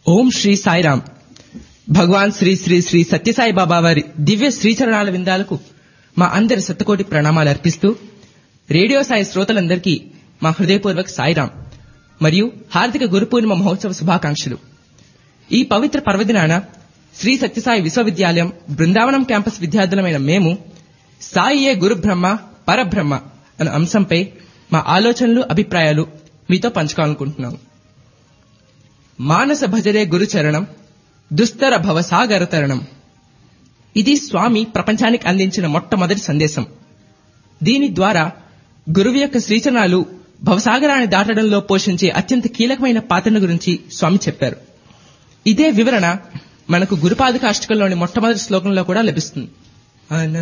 ఓం శ్రీ సాయిరామ్ భగవాన్ శ్రీ శ్రీ శ్రీ సత్యసాయి బాబా వారి దివ్య శ్రీచరణాల విందాలకు మా అందరి శతకోటి ప్రణామాలు అర్పిస్తూ రేడియో సాయి శ్రోతలందరికీ మా హృదయపూర్వక సాయిరామ్ మరియు హార్దిక గురు పూర్ణిమ మహోత్సవ శుభాకాంక్షలు ఈ పవిత్ర పర్వదినాన శ్రీ సత్యసాయి విశ్వవిద్యాలయం బృందావనం క్యాంపస్ విద్యార్థులమైన మేము సాయియే గురు బ్రహ్మ పరబ్రహ్మ అనే అంశంపై మా ఆలోచనలు అభిప్రాయాలు మీతో పంచుకోవాలనుకుంటున్నాము మానస భజరే గురు చరణం దుస్తర భవసాగర తరణం ఇది స్వామి ప్రపంచానికి అందించిన మొట్టమొదటి సందేశం దీని ద్వారా గురువు యొక్క శ్రీచరణాలు భవసాగరాన్ని దాటడంలో పోషించే అత్యంత కీలకమైన పాత్రను గురించి స్వామి చెప్పారు ఇదే వివరణ మనకు గురుపాదకాష్టకంలోని మొట్టమొదటి శ్లోకంలో కూడా లభిస్తుంది